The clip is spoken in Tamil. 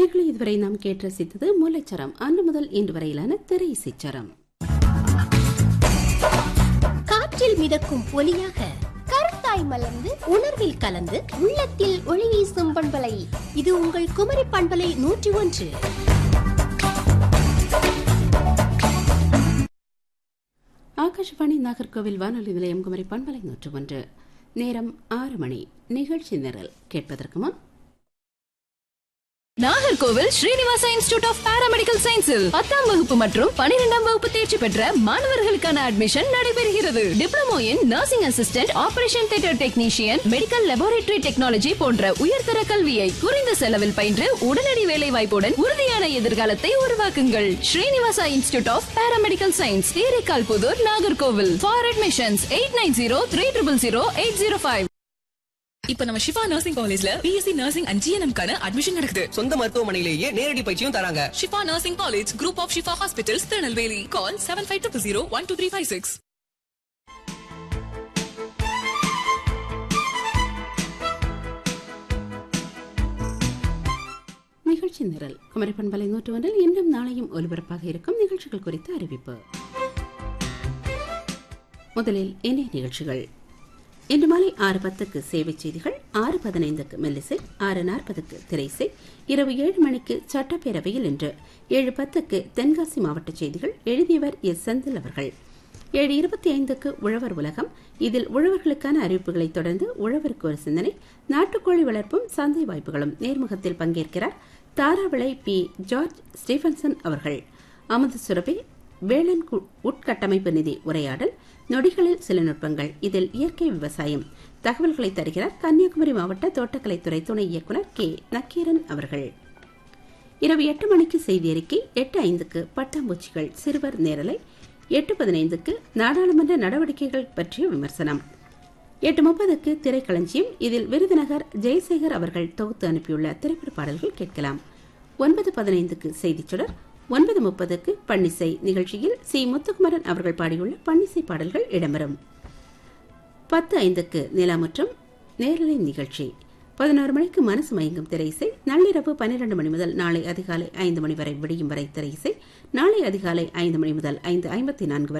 நேர்களை இதுவரை நாம் கேட்டு ரசித்தது மூளைச்சரம் அன்று முதல் இன்று வரையிலான திரை இசைச்சரம் காற்றில் மிதக்கும் ஒலியாக கருத்தாய் மலர்ந்து உணர்வில் கலந்து உள்ளத்தில் ஒளி வீசும் பண்பலை இது உங்கள் குமரி பண்பலை நூற்றி ஒன்று ஆகாஷவாணி நாகர்கோவில் வானொலி நிலையம் குமரி பண்பலை நூற்று ஒன்று நேரம் ஆறு மணி நிகழ்ச்சி நிரல் கேட்பதற்கு முன் Nagercoil Srinivasa institute of paramedical சயின்ஸில் பத்தாம் வகுப்பு மற்றும் பனிரெண்டாம் வகுப்பு தேர்ச்சி பெற்ற மாணவர்களுக்கான அட்மிஷன் நடைபெறுகிறது diploma in nursing assistant operation theatre technician medical laboratory technology போன்ற உயர்தர கல்வியை குறைந்த செலவில் பயின்று உடனடி வேலை வாய்ப்புடன் உறுதியான எதிர்காலத்தை உருவாக்குங்கள் Srinivasa institute of paramedical science Therikkal Puthur Nagercoil for admissions eight nine zero three triple zero eight zero five இப்ப நம்ம ஷிஃபா நர்சிங் காலேஜ்ல பிஎஸ்சி நர்சிங் அண்ட் ஜிஎன்எம் கான அட்மிஷன் நடக்குது சொந்த மருத்துவமனையிலேயே நேரடி பயிற்சியும் தராங்க Shifa nursing college group of Shifa hospitals Tirunelveli call seven five two zero one two three five six நிகழ்ச்சி நிரல் குமரி பண்பலை நூற்று ஒன்றில் இன்னும் நாளையும் ஒலிபரப்பாக இருக்கும் நிகழ்ச்சிகள் குறித்த அறிவிப்பு முதலில் இணைய நிகழ்ச்சிகள் இன்று மாலை ஆறு பத்துக்கு சேவை செய்திகள் ஆறு பதினைந்துக்கு மெல்லிசை ஆறு நாற்பதுக்கு திரைசை இரவு ஏழு மணிக்கு சட்டப்பேரவையில் இன்று ஏழு பத்துக்கு தென்காசி மாவட்ட செய்திகள் எழுதியவர் எஸ் செந்தில் அவர்கள் ஏழு இருபத்தி ஐந்துக்கு உழவர் உலகம் இதில் உழவர்களுக்கான அறிவிப்புகளை தொடர்ந்து உழவருக்கு ஒரு சிந்தனை நாட்டுக்கோழி வளர்ப்பும் சந்தை வாய்ப்புகளும் நேர்முகத்தில் பங்கேற்கிறார் தாராவிளை பி ஜார்ஜ் ஸ்டீபன்சன் அவர்கள் அமுது சுரபி வேளாண் கு- உட்கட்டமைப்பு நிதி உரையாடல் நொடிகளில் சில நுட்பங்கள் இதில் இயற்கை விவசாயம் தகவல்களை தருகிறார் கன்னியாகுமரி மாவட்ட தோட்டக்கலைத்துறை துணை இயக்குனர் கே நக்கீரன் அவர்கள் இரவு எட்டு மணிக்கு செய்தி அறிக்கை எட்டு ஐந்துக்கு பட்டாம்பூச்சிகள் சிறுவர் நேரலை எட்டு பதினைந்துக்கு நாடாளுமன்ற நடவடிக்கைகள் பற்றிய விமர்சனம் எட்டு முப்பதுக்கு திரைக்களஞ்சியம் இதில் விருதுநகர் ஜெயசேகர் அவர்கள் தொகுத்து அனுப்பியுள்ள திரைப்பட பாடல்கள் கேட்கலாம் ஒன்பது பதினைந்துக்கு செய்திச் சுடர் ஒன்பது முப்பதுக்கு பன்னிசை நிகழ்ச்சியில் சி முத்துக்குமரன் அவர்கள் பாடியுள்ள பன்னிசை பாடல்கள் இடம்பெறும் பத்து ஐந்துக்கு நிலாமுற்றம் நேரலை நிகழ்ச்சி பதினோரு மணிக்கு மனசு மயங்கும் திரையிசை நள்ளிரவு பன்னிரண்டு மணி முதல் நாளை அதிகாலை ஐந்து மணி வரை விடியும் வரை திரையிசை நாளை அதிகாலை ஐந்து மணி முதல் ஐந்து ஐம்பத்தி நான்கு வரை